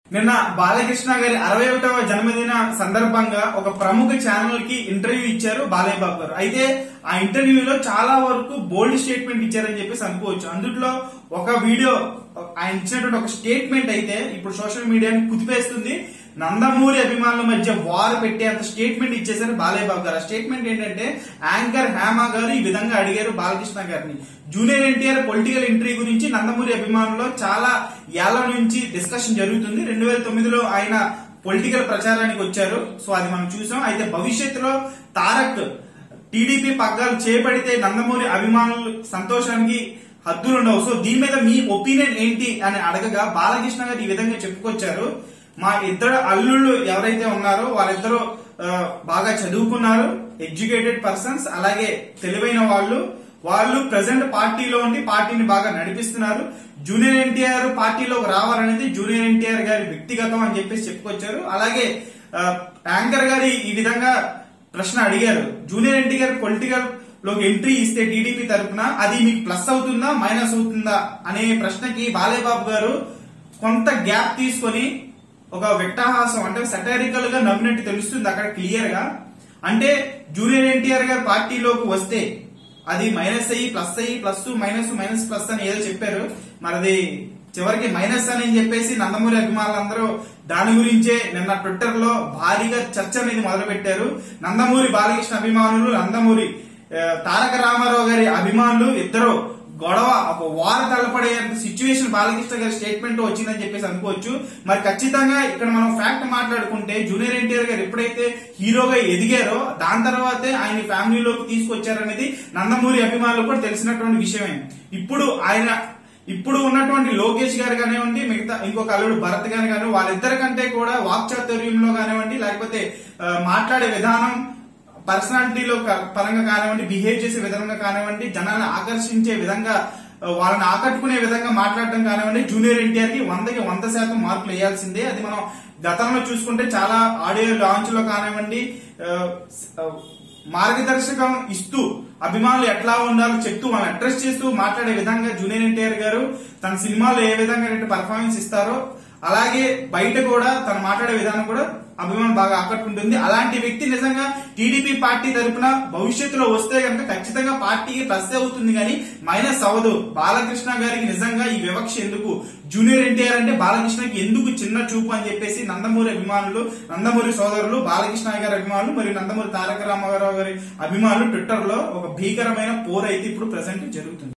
నిన్న బాలకృష్ణ గారి అరవై ఒకటవ జన్మదిన సందర్భంగా ఒక ప్రముఖ ఛానల్ కి ఇంటర్వ్యూ ఇచ్చారు బాలయ్య బాబు గారు అయితే ఆ ఇంటర్వ్యూలో చాలా వరకు బోల్డ్ స్టేట్మెంట్ ఇచ్చారని చెప్పేసి అనుకోవచ్చు అందుట్లో ఒక వీడియో ఆయన ఇచ్చినటువంటి ఒక స్టేట్మెంట్ అయితే ఇప్పుడు సోషల్ మీడియాని కుదిపేస్తుంది నందమూరి అభిమానుల మధ్య వార్ పెట్టేంత స్టేట్మెంట్ ఇచ్చేసారు బాలయ్య బాబు గారు ఆ స్టేట్మెంట్ ఏంటంటే యాంకర్ హేమ గారు ఈ విధంగా అడిగారు బాలకృష్ణ గారిని జూనియర్ ఎన్టీఆర్ పొలిటికల్ ఎంట్రీ గురించి నందమూరి అభిమానుల్లో చాలా ఏళ్ల నుంచి డిస్కషన్ జరుగుతుంది రెండు వేల తొమ్మిదిలో ఆయన పొలిటికల్ ప్రచారానికి వచ్చారు సో అది మనం చూసాం అయితే భవిష్యత్తులో తారక్ టీడీపీ పగ్గాలు చేపడితే నందమూరి అభిమానులు సంతోషానికి హద్దులు ఉండవు సో దీని మీద మీ ఒపీనియన్ ఏంటి అని అడగగా బాలకృష్ణ గారు ఈ విధంగా చెప్పుకొచ్చారు మా ఇద్దరు అల్లుళ్ళు ఎవరైతే ఉన్నారో వాళ్ళిద్దరూ ఆ, బాగా చదువుకున్నారు ఎడ్యుకేటెడ్ పర్సన్స్ అలాగే తెలివైన వాళ్ళు వాళ్ళు ప్రజెంట్ పార్టీలో ఉండి పార్టీని బాగా నడిపిస్తున్నారు జూనియర్ ఎన్టీఆర్ పార్టీలోకి రావాలనేది జూనియర్ ఎన్టీఆర్ గారి వ్యక్తిగతం అని చెప్పేసి చెప్పుకొచ్చారు అలాగే ఆ, యాంకర్ గారి ఈ విధంగా ప్రశ్న అడిగారు జూనియర్ ఎన్టీఆర్ పొలిటికల్ లోకి ఎంట్రీ ఇస్తే టీడీపీ తరఫున అది మీకు ప్లస్ అవుతుందా మైనస్ అవుతుందా అనే ప్రశ్నకి బాలయ్య బాబు గారు కొంత గ్యాప్ తీసుకొని ఒక విట్టహాసం అంటే సెటరికల్ గా నవ్వినట్టు తెలుస్తుంది అక్కడ క్లియర్ గా అంటే జూనియర్ ఎన్టీఆర్ గారు పార్టీలోకి వస్తే అది మైనస్ అయ్యి ప్లస్ అయ్యి ప్లస్ మైనస్ మైనస్ ప్లస్ అని ఏదో చెప్పారు మరి అది చివరికి మైనస్ అని చెప్పేసి నందమూరి అభిమానులందరూ దాని గురించే నిన్న ట్విట్టర్ లో భారీగా చర్చ అనేది మొదలు పెట్టారు నందమూరి బాలకృష్ణ అభిమానులు నందమూరి ఆ, తారక రామారావు గారి అభిమానులు ఇద్దరు గొడవ ఒక వార తలపడే సిచ్యువేషన్ బాలకృష్ణ గారి స్టేట్మెంట్ వచ్చిందని చెప్పేసి అనుకోవచ్చు మరి ఖచ్చితంగా ఇక్కడ మనం ఫ్యాక్ట్ మాట్లాడుకుంటే జూనియర్ ఎన్టీఆర్ గారు ఎప్పుడైతే హీరోగా ఎదిగారో దాని తర్వాతే ఆయన ఫ్యామిలీలోకి తీసుకొచ్చారనేది నందమూరి అభిమానులు కూడా తెలిసినటువంటి విషయమే ఇప్పుడు ఆయన ఇప్పుడు ఉన్నటువంటి లోకేష్ గారు కానివ్వండి మిగతా ఇంకొక అల్లుడు భరత్ గారు కానివ్వండి వాళ్ళిద్దరి కంటే కూడా వాక్చాతుర్యంలో కానివ్వండి లేకపోతే ఆ, మాట్లాడే విధానం పర్సనాలిటీలో క- పరంగా కానివ్వండి బిహేవ్ చేసే విధంగా కానివ్వండి జనాన్ని ఆకర్షించే విధంగా ఆ, వాళ్ళని ఆకట్టుకునే విధంగా మాట్లాడటం కానివ్వండి జూనియర్ ఎన్టీఆర్ కి వందకి వంద శాతం మార్కులు వేయాల్సిందే అది మనం గతంలో చూసుకుంటే చాలా ఆడియో లాంచ్ లో కానివ్వండి ఆ, ఆ, మార్గదర్శకం ఇస్తూ అభిమానులు ఎట్లా ఉండాలో చెప్తూ వాళ్ళని అడ్రస్ చేస్తూ మాట్లాడే విధంగా జూనియర్ ఎన్టీఆర్ గారు తన సినిమాలో ఏ విధంగా పర్ఫార్మెన్స్ ఇస్తారో అలాగే బయట కూడా తను మాట్లాడే విధానం కూడా అభిమానం బాగా ఆకట్టుకుంటుంది అలాంటి వ్యక్తి నిజంగా టీడీపీ పార్టీ తరపున భవిష్యత్తులో వస్తే కనుక ఖచ్చితంగా పార్టీకి ప్లస్ అవుతుంది కానీ మైనస్ అవ్వదు బాలకృష్ణ గారికి నిజంగా ఈ వివక్ష ఎందుకు జూనియర్ ఎన్టీఆర్ అంటే బాలకృష్ణకి ఎందుకు చిన్న చూపు అని చెప్పేసి నందమూరి అభిమానులు నందమూరి సోదరులు బాలకృష్ణ గారి అభిమానులు మరియు నందమూరి తారక రామారావు గారి అభిమానులు ట్విట్టర్ లో ఒక భీకరమైన పోర్ అయితే ఇప్పుడు ప్రజెంట్ జరుగుతుంది